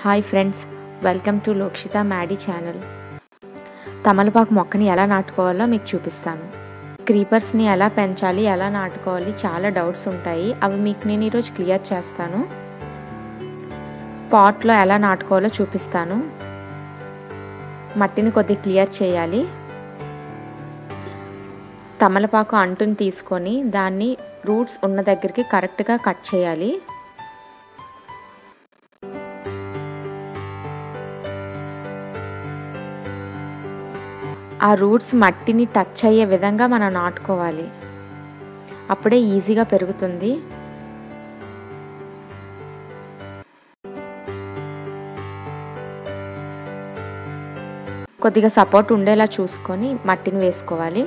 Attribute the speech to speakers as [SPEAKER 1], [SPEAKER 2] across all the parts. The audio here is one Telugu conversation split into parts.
[SPEAKER 1] hi friends welcome to Lokshitha Maddy channel తమలపాకు మొక్కని ఎలా నాటుకోవాలో మీకు చూపిస్తాను క్రీపర్స్ని ఎలా పెంచాలి ఎలా నాటుకోవాలి చాలా డౌట్స్ ఉంటాయి అవి మీకు నేను ఈరోజు క్లియర్ చేస్తాను పాట్లో ఎలా నాటుకోవాలో చూపిస్తాను మట్టిని కొద్దిగా క్లియర్ చేయాలి తమలపాకు అంటుని తీసుకొని దాన్ని రూట్స్ ఉన్న దగ్గరికి కరెక్ట్గా కట్ చేయాలి ఆ రూట్స్ మట్టిని టచ్ అయ్యే విధంగా మనం నాటుకోవాలి అప్పుడే ఈజీగా పెరుగుతుంది కొద్దిగా సపోర్ట్ ఉండేలా చూసుకొని మట్టిని వేసుకోవాలి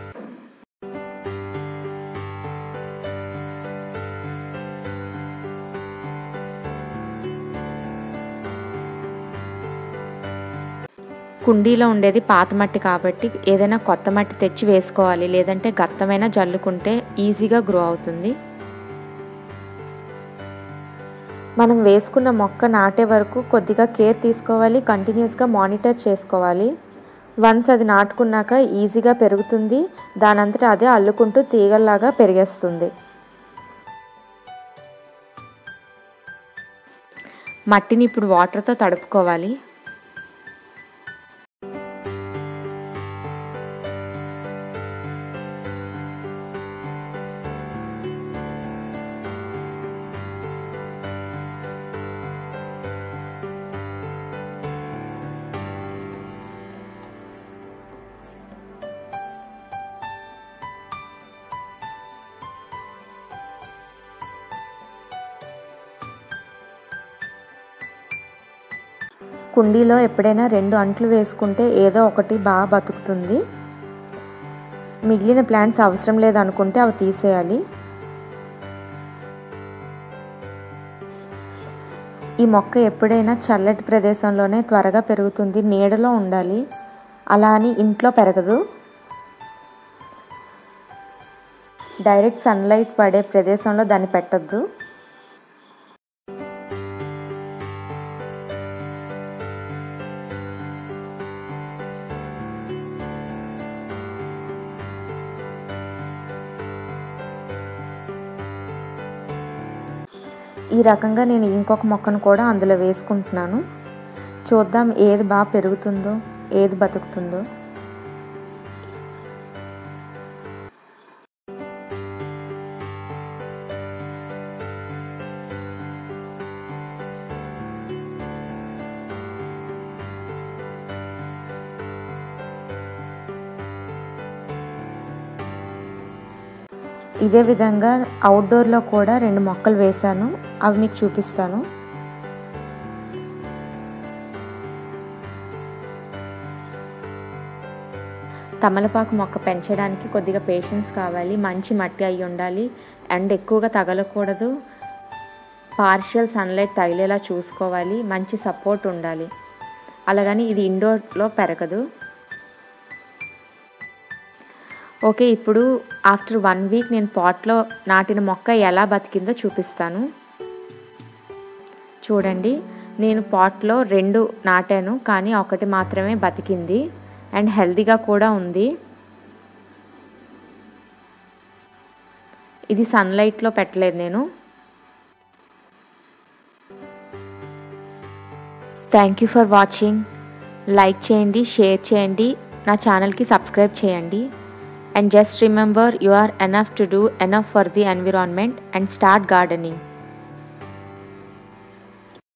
[SPEAKER 1] కుండీలో ఉండేది పాత మట్టి కాబట్టి ఏదైనా కొత్త మట్టి తెచ్చి వేసుకోవాలి లేదంటే గత్తమైనా జల్లుకుంటే ఈజీగా గ్రో అవుతుంది మనం వేసుకున్న మొక్క నాటే వరకు కొద్దిగా కేర్ తీసుకోవాలి కంటిన్యూస్గా మానిటర్ చేసుకోవాలి వన్స్ అది నాటుకున్నాక ఈజీగా పెరుగుతుంది దానంతటా అదే అల్లుకుంటూ తీగల్లాగా పెరిగేస్తుంది మట్టిని ఇప్పుడు వాటర్తో తడుపుకోవాలి కుండీలో ఎప్పుడైనా రెండు అంట్లు వేసుకుంటే ఏదో ఒకటి బాగా బతుకుతుంది మిగిలిన ప్లాంట్స్ అవసరం లేదనుకుంటే అవి తీసేయాలి ఈ మొక్క ఎప్పుడైనా చల్లటి ప్రదేశంలోనే త్వరగా పెరుగుతుంది నీడలో ఉండాలి అలా అని ఇంట్లో పెరగదు డైరెక్ట్ సన్లైట్ పడే ప్రదేశంలో దాన్ని పెట్టద్దు ఈ రకంగా నేను ఇంకొక మొక్కను కూడా అందులో వేసుకుంటున్నాను చూద్దాం ఏది బాగా పెరుగుతుందో ఏది బతుకుతుందో ఇదే విధంగా అవుట్డోర్లో కూడా రెండు మొక్కలు వేశాను అవి మీకు చూపిస్తాను తమలపాకు మొక్క పెంచడానికి కొద్దిగా పేషెన్స్ కావాలి మంచి మట్టి అయి ఉండాలి అండ్ ఎక్కువగా తగలకూడదు పార్షియల్ సన్లైట్ తగిలేలా చూసుకోవాలి మంచి సపోర్ట్ ఉండాలి అలాగని ఇది ఇండోర్లో పెరగదు ఓకే ఇప్పుడు ఆఫ్టర్ వన్ వీక్ నేను పాట్లో నాటిన మొక్క ఎలా బతికిందో చూపిస్తాను చూడండి నేను పాట్లో రెండు నాటాను కానీ ఒకటి మాత్రమే బతికింది అండ్ హెల్తీగా కూడా ఉంది ఇది సన్లైట్లో పెట్టలేదు నేను thank you for watching like చేయండి షేర్ చేయండి నా ఛానల్కి సబ్స్క్రైబ్ చేయండి and just remember you are enough to do enough for the environment and start gardening